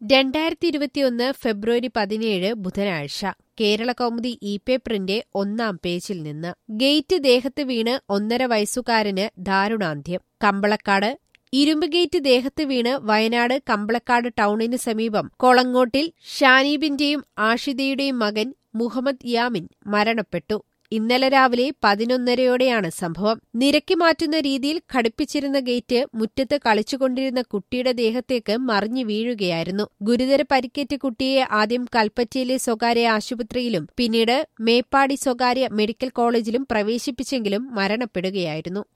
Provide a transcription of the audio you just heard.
രണ്ടായിരത്തി ഇരുപത്തിയൊന്ന് ഫെബ്രുവരി പതിനേഴ് ബുധനാഴ്ച കേരള കൗമുദി ഇ പേപ്പറിന്റെ ഒന്നാം പേജിൽ നിന്ന് ഗേറ്റ് ദേഹത്ത് വീണ് ഒന്നര വയസ്സുകാരന് ദാരുണാന്ത്യം കമ്പളക്കാട് ഇരുമ്പ് ഗേറ്റ് ദേഹത്ത് വീണ് വയനാട് കമ്പളക്കാട് ടൗണിന് സമീപം കൊളങ്ങോട്ടിൽ ഷാനീബിന്റെയും ആഷിദയുടെയും മകൻ മുഹമ്മദ് യാമിൻ മരണപ്പെട്ടു ഇന്നലെ രാവിലെ പതിനൊന്നരയോടെയാണ് സംഭവം നിരക്കി മാറ്റുന്ന രീതിയിൽ ഘടിപ്പിച്ചിരുന്ന ഗേറ്റ് മുറ്റത്ത് കളിച്ചുകൊണ്ടിരുന്ന കുട്ടിയുടെ ദേഹത്തേക്ക് മറിഞ്ഞു വീഴുകയായിരുന്നു ഗുരുതര പരിക്കേറ്റ കുട്ടിയെ ആദ്യം കൽപ്പറ്റയിലെ സ്വകാര്യ ആശുപത്രിയിലും പിന്നീട് മേപ്പാടി സ്വകാര്യ മെഡിക്കൽ കോളേജിലും പ്രവേശിപ്പിച്ചെങ്കിലും മരണപ്പെടുകയായിരുന്നു